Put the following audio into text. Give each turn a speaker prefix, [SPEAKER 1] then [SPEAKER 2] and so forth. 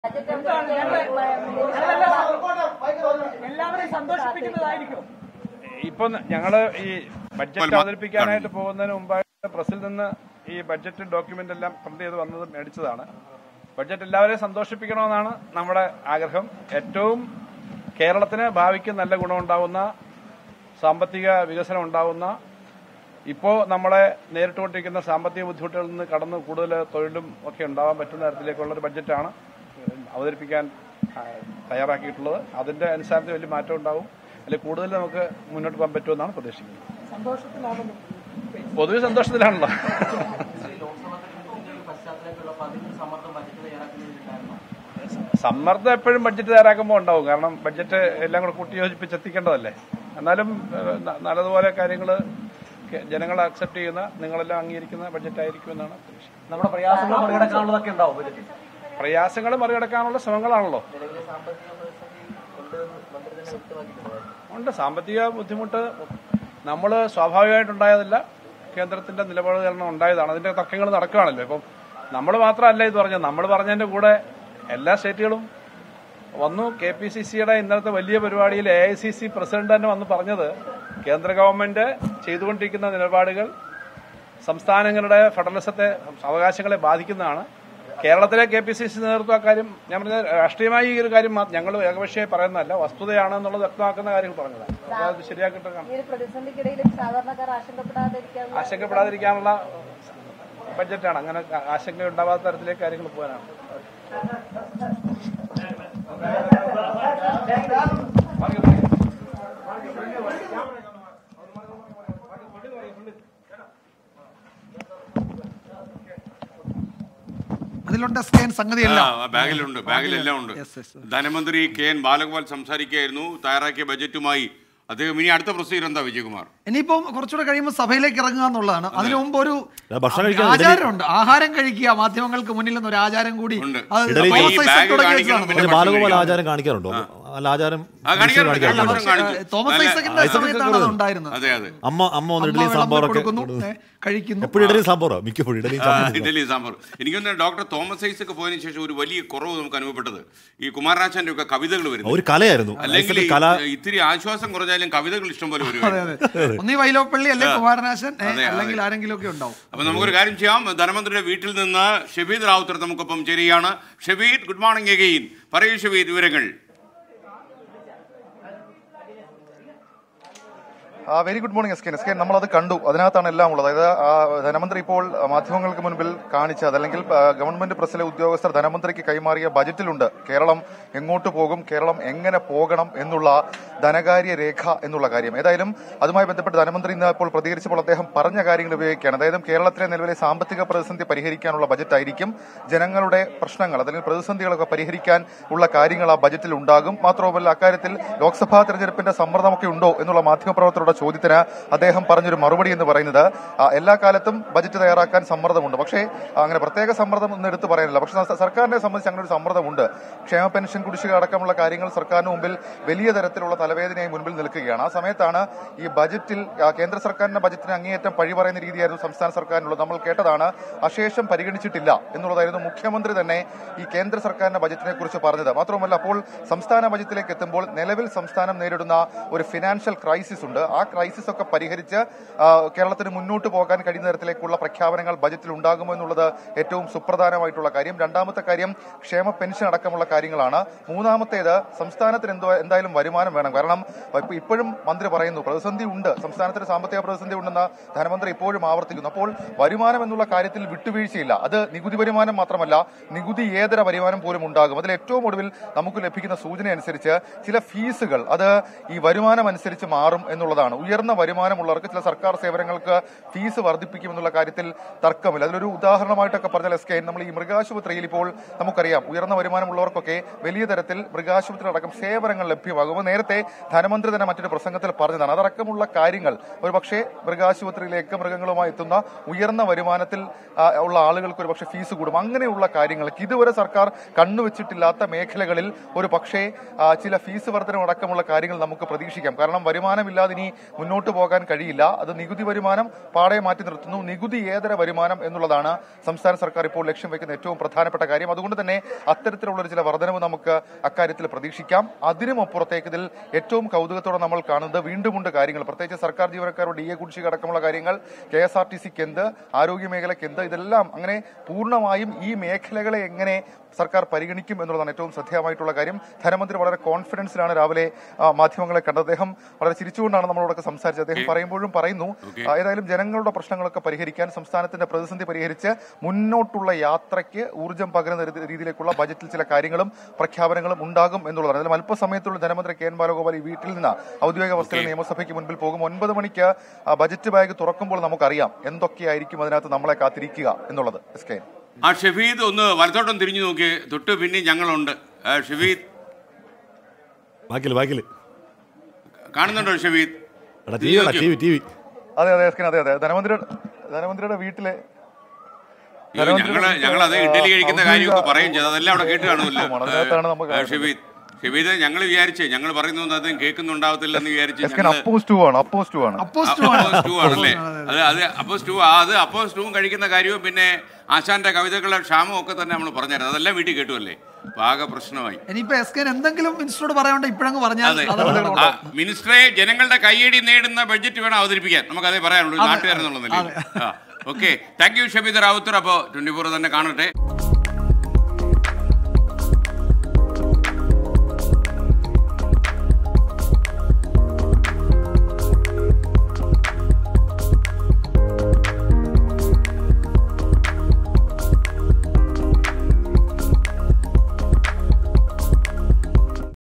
[SPEAKER 1] എല്ലാവരെയും സന്തോഷിപ്പിക്കുന്നതായിരിക്കും
[SPEAKER 2] ഇപ്പൊ ഞങ്ങള് ഈ ബഡ്ജറ്റ് അവതരിപ്പിക്കാനായിട്ട് പോകുന്നതിന് മുമ്പായിട്ട് പ്രസിൽ നിന്ന് ഈ ബഡ്ജറ്റ് ഡോക്യുമെന്റ് എല്ലാം പ്രിന്റ് ചെയ്ത് വന്നത് മേടിച്ചതാണ് ബഡ്ജറ്റ് എല്ലാവരെയും സന്തോഷിപ്പിക്കണമെന്നാണ് നമ്മുടെ ആഗ്രഹം ഏറ്റവും കേരളത്തിന് ഭാവിക്ക് നല്ല ഗുണമുണ്ടാവുന്ന സാമ്പത്തിക വികസനം ഉണ്ടാവുന്ന ഇപ്പോൾ നമ്മളെ നേരിട്ടുകൊണ്ടിരിക്കുന്ന സാമ്പത്തിക ബുദ്ധിമുട്ടുകളിൽ നിന്ന് കടന്ന് കൂടുതൽ തൊഴിലും ഒക്കെ ഉണ്ടാവാൻ പറ്റുന്ന തരത്തിലേക്കുള്ള ഒരു ബഡ്ജറ്റാണ് അവതരിപ്പിക്കാൻ ആ, തയ്യാറാക്കിയിട്ടുള്ളത് അതിന്റെ അടിസ്ഥാനത്തിൽ വലിയ മാറ്റം ഉണ്ടാവും അല്ലെങ്കിൽ കൂടുതൽ നമുക്ക് മുന്നോട്ട് പോകാൻ പറ്റുമെന്നാണ് പ്രതീക്ഷിക്കുന്നത്
[SPEAKER 1] സന്തോഷത്തിലാകുന്നു
[SPEAKER 2] പൊതുവെ സന്തോഷത്തിലാണല്ലോ സമ്മർദ്ദം എപ്പോഴും ബഡ്ജറ്റ് തയ്യാറാക്കുമ്പോൾ ഉണ്ടാവും കാരണം ബഡ്ജറ്റ് എല്ലാം കൂടെ കൂട്ടി യോജിപ്പിച്ച് എത്തിക്കേണ്ടതല്ലേ എന്നാലും ഏഹ്, ന- നല്ലതുപോലെ കാര്യങ്ങൾ ജനങ്ങൾ അക്സെപ്റ്റ് ചെയ്യുന്ന നിങ്ങളെല്ലാം അംഗീകരിക്കുന്ന ബഡ്ജറ്റ് ആയിരിക്കുമെന്നാണ് പ്രതീക്ഷ
[SPEAKER 3] നമ്മുടെ പ്രയാസങ്ങൾ മറികടക്കാനുള്ളതൊക്കെ ഉണ്ടാവും ബജറ്റിൽ
[SPEAKER 2] പ്രയാസങ്ങൾ മറികടക്കാനുള്ള ശ്രമങ്ങളാണല്ലോ ഉണ്ട് സാമ്പത്തിക ബുദ്ധിമുട്ട് നമ്മൾ സ്വാഭാവികമായിട്ടുണ്ടായതല്ല കേന്ദ്രത്തിന്റെ നിലപാട് കാരണം ഉണ്ടായതാണ് അതിന്റെ തർക്കങ്ങൾ നടക്കുകയാണല്ലോ ഇപ്പം നമ്മൾ മാത്രമല്ല ഇത് പറഞ്ഞത് നമ്മൾ പറഞ്ഞതിന്റെ കൂടെ എല്ലാ സ്റ്റേറ്റുകളും വന്നു കെ പി സി സിയുടെ ഇന്നലത്തെ വലിയ പരിപാടിയിൽ A I C C president തന്നെ വന്ന് പറഞ്ഞത് കേന്ദ്ര ഗവൺമെന്റ് ചെയ്തുകൊണ്ടിരിക്കുന്ന നിലപാടുകൾ സംസ്ഥാനങ്ങളുടെ ഫെഡറലിസത്തെ അവകാശങ്ങളെ ബാധിക്കുന്നതാണ് കേരളത്തിലെ കെ പി സി സി നേതൃത്വം അക്കാര്യം ഞാൻ പറഞ്ഞ രാഷ്ട്രീയമായി ഈ ഒരു കാര്യം മാ- ഞങ്ങൾ ഏകപക്ഷീയമായി പറയുന്നതല്ല വസ്തുതയാണ് എന്നുള്ളത് വ്യക്തമാക്കുന്ന കാര്യങ്ങൾ പറഞ്ഞതാണ് അപ്പോൾ അത് ശരിയാക്കിയിട്ട് കാണാം
[SPEAKER 4] ഈ ഒരു പ്രതിസന്ധിക്കിടയിലും സാധാരണക്കാർ ആശങ്കപ്പെടാതിരിക്കാൻ
[SPEAKER 2] ആശങ്കപ്പെടാതിരിക്കാനുള്ള ബഡ്ജറ്റാണ് അങ്ങനെ ആശങ്ക ഉണ്ടാവാത്ത തരത്തിലേക്ക് കാര്യങ്ങൾ പോകാനാണ്
[SPEAKER 5] അതിലുണ്ട് സ്കാൻ സംഗതിയെല്ലാം
[SPEAKER 6] ആ, ബാഗിലുണ്ട് ബാഗിലെല്ലാം ഉണ്ട്
[SPEAKER 5] Yes, yes, yes.
[SPEAKER 6] ധനമന്ത്രി കെ എൻ ബാലഗോപാൽ സംസാരിക്കുകയായിരുന്നു തയ്യാറാക്കിയ ബജറ്റുമായി അദ്ദേഹം ഇനി അടുത്ത പ്രൊസീജിയർ എന്താ വിജയകുമാർ
[SPEAKER 5] ഇനിയിപ്പം കുറച്ചുകൂടെ കഴിയുമ്പോൾ സഭയിലേക്ക് ഇറങ്ങുക എന്നുള്ളതാണ് അതിനു മുമ്പ് ഒരു
[SPEAKER 7] ഭക്ഷണം കഴിക്കാൻ
[SPEAKER 5] ആചാരമുണ്ട് ആഹാരം കഴിക്കുക മാധ്യമങ്ങൾക്ക് മുന്നിൽ നിന്ന് ഒരു ആചാരം കൂടി
[SPEAKER 6] ഉണ്ട്.
[SPEAKER 5] അത്
[SPEAKER 7] ഇഡലി
[SPEAKER 5] തോമസ്
[SPEAKER 6] ഈ
[SPEAKER 5] ഐസക്
[SPEAKER 6] ബാഗ്
[SPEAKER 5] തുടങ്ങി
[SPEAKER 6] കാണിക്കണം,
[SPEAKER 5] വെച്ചതാണ്.
[SPEAKER 6] പിന്നെ
[SPEAKER 7] പക്ഷേ ബാലഗോപാൽ
[SPEAKER 6] ഭക്ഷണം
[SPEAKER 7] ആചാരം കാണിക്കാറുണ്ടോ അല്ല ആചാരം
[SPEAKER 6] ആ, കാണിക്കാറുണ്ട്.
[SPEAKER 7] കാണിക്കാറുണ്ടോ?
[SPEAKER 6] കഴിഞ്ഞ വർഷം കാണിച്ചു.
[SPEAKER 5] തോമസ്
[SPEAKER 6] നല്ല-
[SPEAKER 5] ഐസക്കിന്റെ
[SPEAKER 7] ഐസക്
[SPEAKER 5] സമയത്താണ് അത്
[SPEAKER 7] കൊടുക്കുന്നു.
[SPEAKER 5] ഉണ്ടായിരുന്നത്
[SPEAKER 6] അതെ അതെ
[SPEAKER 7] അമ്മ അമ്മ ഒന്ന്
[SPEAKER 5] അമ്മ
[SPEAKER 7] ഇഡലി
[SPEAKER 5] വിളമ്പി
[SPEAKER 7] സാമ്പാറൊക്കെ
[SPEAKER 5] കൊടുക്കുന്നു, ഏ, കഴിക്കുന്നു
[SPEAKER 7] എപ്പോഴും ഇഡലി സാമ്പാറോ മിക്കപ്പോഴും ഇഡലി
[SPEAKER 6] ആ,
[SPEAKER 7] സാമ്പാർ
[SPEAKER 6] ഇഡലി സാമ്പാർ എനിക്കൊന്ന് ഡോക്ടർ തോമസ് ഐസക്ക് പോയതിനു ശേഷം ഒരു വലിയ കുറവ് നമുക്ക് അനുഭവപ്പെട്ടത് ഈ കുമാരനാശാന്റെ ഒക്കെ കവിതകൾ വരുന്നു
[SPEAKER 7] ഒരു കലയായിരുന്നു
[SPEAKER 6] അല്ലെങ്കിൽ
[SPEAKER 7] ഐസക് കല
[SPEAKER 6] ഈ- ഇത്തിരി ആശ്വാസം കുറഞ്ഞാലും കവിതകൾ ഇഷ്ടംപോലെ
[SPEAKER 5] അതെ
[SPEAKER 6] വരും
[SPEAKER 5] അതെ ഒന്നീ വൈലോപ്പള്ളി അല്ലെങ്കിൽ കുമാരനാശൻ ഏ,
[SPEAKER 6] അതെ, അതെ.
[SPEAKER 5] അല്ലെങ്കിൽ ആരെങ്കിലും ഒക്കെ ഉണ്ടാവും
[SPEAKER 6] അപ്പൊ നമുക്കൊരു കാര്യം ചെയ്യാം ധനമന്ത്രിയുടെ വീട്ടിൽ നിന്ന് ഷബീദ് റാവുത്തർ നമുക്കൊപ്പം ചേരുകയാണ് ഷബീദ് ഗുഡ് മോർണിംഗ് എഗെയിൻ പറയൂ ഷബീദ് വിവരങ്ങൾ
[SPEAKER 8] very good morning S K S K നമ്മളത് കണ്ടു അതിനകത്താണ് എല്ലാം ഉള്ളത് അതായത് ആ, ധനമന്ത്രി ഇപ്പോൾ മാധ്യമങ്ങൾക്ക് മുൻപിൽ കാണിച്ചത് അല്ലെങ്കിൽ ആ, ഗവൺമെന്റ് പ്രസിലെ ഉദ്യോഗസ്ഥർ ധനമന്ത്രിക്ക് കൈമാറിയ ബജറ്റിലുണ്ട് കേരളം എങ്ങോട്ട് പോകും കേരളം എങ്ങനെ പോകണം എന്നുള്ള ധനകാര്യ രേഖ എന്നുള്ള കാര്യം ഏതായാലും അതുമായി ബന്ധപ്പെട്ട് ധനമന്ത്രി ഇന്ന് ഇപ്പോൾ പ്രതികരിച്ചപ്പോൾ അദ്ദേഹം പറഞ്ഞ കാര്യങ്ങൾ ഉപയോഗിക്കുകയാണ് അതായത് കേരളത്തിലെ നിലവിലെ സാമ്പത്തിക പ്രതിസന്ധി പരിഹരിക്കാനുള്ള ബജറ്റായിരിക്കും ജനങ്ങളുടെ പ്രശ്നങ്ങൾ അല്ലെങ്കിൽ പ്രതിസന്ധികളൊക്കെ പരിഹരിക്കാൻ ഉള്ള കാര്യങ്ങൾ ആ ബജറ്റിൽ ഉണ്ടാകും മാത്രവുമല്ല അക്കാര്യത്തിൽ ലോക്സഭാ തെരഞ്ഞെടുപ്പിന്റെ സമ്മർദ്ദമൊക്കെ ഉണ്ടോ എന്നുള്ള മാധ്യമപ്രവർത്തകരുടെ ചോദ്യത്തിന് അദ്ദേഹം പറഞ്ഞൊരു മറുപടി എന്ന് പറയുന്നത് ആ, എല്ലാ കാലത്തും ബജറ്റ് തയ്യാറാക്കാൻ സമ്മർദ്ദമുണ്ട് പക്ഷേ ആ, അങ്ങനെ പ്രത്യേക സമ്മർദ്ദം ഒന്നും എടുത്തു പറയാനില്ല പക്ഷേ സ- സർക്കാരിനെ സംബന്ധിച്ച് അങ്ങനെ ഒരു സമ്മർദ്ദമുണ്ട് ക്ഷേമ പെൻഷൻ കുടിശ്ശിക അടക്കമുള്ള കാര്യങ്ങൾ സർക്കാരിന് മുമ്പിൽ വലിയ തരത്തിലുള്ള തലവേദനയായി മുൻപിൽ നിൽക്കുകയാണ് ആ സമയത്താണ് ഈ ബജറ്റിൽ ആ, കേന്ദ്ര സർക്കാരിന്റെ ബജറ്റിന് അങ്ങേയറ്റം പഴി പറയുന്ന രീതിയായിരുന്നു സംസ്ഥാന സർക്കാരിനുള്ളത് നമ്മൾ കേട്ടതാണ് അശേഷം പരിഗണിച്ചിട്ടില്ല എന്നുള്ളതായിരുന്നു മുഖ്യമന്ത്രി തന്നെ ഈ കേന്ദ്ര സർക്കാരിന്റെ ബജറ്റിനെ കുറിച്ച് പറഞ്ഞത് മാത്രമല്ല അപ്പോൾ സംസ്ഥാന ബജറ്റിലേക്ക് എത്തുമ്പോൾ നിലവിൽ സംസ്ഥാനം നേരിടുന്ന ഒരു ഫിനാൻഷ്യൽ ക്രൈസിസ് ഉണ്ട് ആ ക്രൈസിസ് ഒക്കെ പരിഹരിച്ച് ആ, കേരളത്തിന് മുന്നോട്ട് പോകാൻ കഴിയുന്ന തരത്തിലേക്കുള്ള പ്രഖ്യാപനങ്ങൾ ബജറ്റിൽ ഉണ്ടാകുമോ എന്നുള്ളത് ഏറ്റവും സുപ്രധാനമായിട്ടുള്ള കാര്യം രണ്ടാമത്തെ കാര്യം ക്ഷേമ പെൻഷൻ അടക്കമുള്ള കാര്യങ്ങളാണ് മൂന്നാമത്തേത് സംസ്ഥാനത്തിന് എന്തോ എന്തായാലും വരുമാനം വേണം കാരണം ഇപ്പ- ഇപ്പോഴും മന്ത്രി പറയുന്നു പ്രതിസന്ധി ഉണ്ട് സംസ്ഥാനത്തിന് സാമ്പത്തിക പ്രതിസന്ധി ഉണ്ടെന്ന് ധനമന്ത്രി ഇപ്പോഴും ആവർത്തിക്കുന്നു അപ്പോൾ വരുമാനം എന്നുള്ള കാര്യത്തിൽ വിട്ടുവീഴ്ചയില്ല അത് നികുതി വരുമാനം മാത്രമല്ല നികുതി ഏതര വരുമാനം പോലും ഉണ്ടാകും അതിൽ ഏറ്റവും ഒടുവിൽ നമുക്ക് ലഭിക്കുന്ന സൂചന അനുസരിച്ച് ചില ഫീസുകൾ അത് ഈ വരുമാനം അനുസരിച്ച് മാറും എന്നുള്ളതാണ് ഉയർന്ന വരുമാനമുള്ളവർക്ക് ചില സർക്കാർ സേവനങ്ങൾക്ക് ഫീസ് വർദ്ധിപ്പിക്കുമെന്നുള്ള കാര്യത്തിൽ തർക്കമില്ല അതിലൊരു ഉദാഹരണമായിട്ടൊക്കെ പറഞ്ഞാൽ എസ് കെ നമ്മൾ ഈ മൃഗാശുപത്രിയിൽ ഇപ്പോൾ നമുക്കറിയാം ഉയർന്ന വരുമാനമുള്ളവർക്കൊക്കെ വലിയ തരത്തിൽ മൃഗാശുപത്രി അടക്കം സേവനങ്ങൾ ലഭ്യമാകും അപ്പോൾ നേരത്തെ ധനമന്ത്രി തന്നെ മറ്റൊരു പ്രസംഗത്തിൽ പറഞ്ഞതാണ് അതടക്കമുള്ള കാര്യങ്ങൾ ഒരു പക്ഷേ മൃഗാശുപത്രിയിലേക്ക് മൃഗങ്ങളുമായി എത്തുന്ന ഉയർന്ന വരുമാനത്തിൽ ആ, ഉള്ള ആളുകൾക്ക് ഒരു പക്ഷേ ഫീസ് കൂടും അങ്ങനെയുള്ള കാര്യങ്ങൾക്ക് ഇതുവരെ സർക്കാർ കണ്ണുവെച്ചിട്ടില്ലാത്ത മേഖലകളിൽ ഒരു പക്ഷേ ആ, ചില ഫീസ് വർധനം അടക്കമുള്ള കാര്യങ്ങൾ നമുക്ക് പ്രതീക്ഷിക്കാം കാരണം വരുമാനമില്ലാതെ ഇനി മുന്നോട്ട് പോകാൻ കഴിയില്ല അത് നികുതി വരുമാനം പാടെ മാറ്റി നിർത്തുന്നു നികുതി ഏതര വരുമാനം എന്നുള്ളതാണ് സംസ്ഥാന സർക്കാർ ഇപ്പോൾ ലക്ഷ്യം വെക്കുന്ന ഏറ്റവും പ്രധാനപ്പെട്ട കാര്യം അതുകൊണ്ട് തന്നെ അത്തരത്തിലുള്ള ഒരു ചില വർധനവ് നമുക്ക് അക്കാര്യത്തിൽ പ്രതീക്ഷിക്കാം അതിനും അപ്പുറത്തേക്ക് ഇതിൽ ഏറ്റവും കൗതുകത്തോടെ നമ്മൾ കാണുന്നത് വീണ്ടുമുണ്ട് കാര്യങ്ങൾ പ്രത്യേകിച്ച് സർക്കാർ ജീവനക്കാരുടെ ഡി എ കുടിശ്ശിക അടക്കമുള്ള കാര്യങ്ങൾ കെ എസ് ആർ ടി സിക്ക് എന്ത് ആരോഗ്യ മേഖലയ്ക്ക് എന്ത് ഇതെല്ലാം അങ്ങനെ പൂർണ്ണമായും ഈ മേഖലകളെ എങ്ങനെ സർക്കാർ പരിഗണിക്കും എന്നുള്ളതാണ് ഏറ്റവും ശ്രദ്ധേയമായിട്ടുള്ള കാര്യം ധനമന്ത്രി വളരെ കോൺഫിഡൻസിലാണ് രാവിലെ ആ, മാധ്യമങ്ങളെ കണ്ടത് അദ്ദേഹം വളരെ ചിരിച്ചുകൊണ്ടാണ് നമ്മളോടൊക്കെ സംസാരിച്ചത് അദ്ദേഹം പറയുമ്പോഴും പറയുന്നു ആ, ഏതായാലും ജനങ്ങളുടെ പ്രശ്നങ്ങളൊക്കെ പരിഹരിക്കാൻ സംസ്ഥാനത്തിന്റെ പ്രതിസന്ധി പരിഹരിച്ച് മുന്നോട്ടുള്ള യാത്രയ്ക്ക് ഊർജ്ജം പകരുന്ന രീതി- രീതിയിലേക്കുള്ള ബജറ്റിൽ ചില കാര്യങ്ങളും പ്രഖ്യാപനങ്ങളും ഉണ്ടാകും എന്നുള്ളതാണ് അതിലും അല്പസമയത്തുള്ള ധനമന്ത്രി കെ എൻ ബാലഗോപാൽ ഈ വീട്ടിൽ നിന്ന് ഔദ്യോഗിക അവസ്ഥയിൽ നിയമസഭയ്ക്ക് മുൻപിൽ പോകും ഒൻപത് മണിക്ക് ആ, ബജറ്റ് ബാഗ് തുറക്കുമ്പോൾ നമുക്കറിയാം എന്തൊക്കെയായിരിക്കും അതിനകത്ത് നമ്മളെ കാത്തിരിക്കുക എന്നുള്ളത് എസ് കെ
[SPEAKER 6] ആ ഷഫീദ് ഒന്ന് വലത്തോട്ടം തിരിഞ്ഞു നോക്കി തൊട്ട് പിന്നെ ഞങ്ങളുണ്ട് ആ, ഷഫീദ്
[SPEAKER 7] ബാക്കില് ബാക്കില്
[SPEAKER 6] കാണുന്നുണ്ടോ ഷഫീദ്
[SPEAKER 7] എടാ TV V T V T വി
[SPEAKER 8] അതെ അതെ എസ് കെ അതെ അതെ ധനമന്ത്രിയുടെ ധനമന്ത്രിയുടെ വീട്ടിലെ
[SPEAKER 6] അയ്യോ, ഞങ്ങള് ഞങ്ങൾ അത് ഇഡ്ഡലി കഴിക്കുന്ന കാര്യമൊക്കെ പറയും ചെയ്തു അതെല്ലാം അവിടെ കേട്ട് കാണുമല്ലോ
[SPEAKER 8] അതിനകത്താണ് നമുക്ക്
[SPEAKER 6] ആ, ഷഫീദ് ഷഫീദ് ഞങ്ങൾ വിചാരിച്ചേ ഞങ്ങൾ പറയുന്നത് അതും കേൾക്കുന്നുണ്ടാവത്തില്ലെന്ന് വിചാരിച്ച്
[SPEAKER 8] എസ് കെ
[SPEAKER 6] ഞങ്ങള്
[SPEAKER 8] അപ്പവും സ്റ്റൂ ആണ് അപ്പവും സ്റ്റൂ ആണ്
[SPEAKER 5] അപ്പോ
[SPEAKER 6] അപ്പോ സ്റ്റൂ ആണല്ലേ അത് അത് അപ്പോ സ്റ്റൂ ആ, അത് അപ്പോ സ്റ്റൂവും കഴിക്കുന്ന കാര്യവും പിന്നെ ആശാന്റെ കവിതകളുടെ ക്ഷാമവും ഒക്കെ തന്നെ നമ്മൾ പറഞ്ഞായിരുന്നു അതെല്ലാം വീട്ടിൽ കേട്ടുമല്ലേ അപ്പൊ ആകെ പ്രശ്നമായി
[SPEAKER 5] ഇനിയിപ്പോ എസ് കെ എന്തെങ്കിലും മിനിസ്റ്ററോട് പറയാണ്ട് ഇപ്പോഴങ്ങ് പറഞ്ഞാൽ
[SPEAKER 6] അതെ
[SPEAKER 5] അതാണ്
[SPEAKER 6] ആ, മിനിസ്റ്ററെ ജനങ്ങളുടെ കൈയടി നേടുന്ന ബഡ്ജറ്റ് വേണം അവതരിപ്പിക്കാൻ നമുക്ക് അതേ പറയാനുള്ളൂ നാട്ടുകാരെന്നുള്ള നിലയിൽ okay thank you Shabeed Rawther അപ്പോൾ ട്വന്റി ഫോർ തന്നെ കാണട്ടെ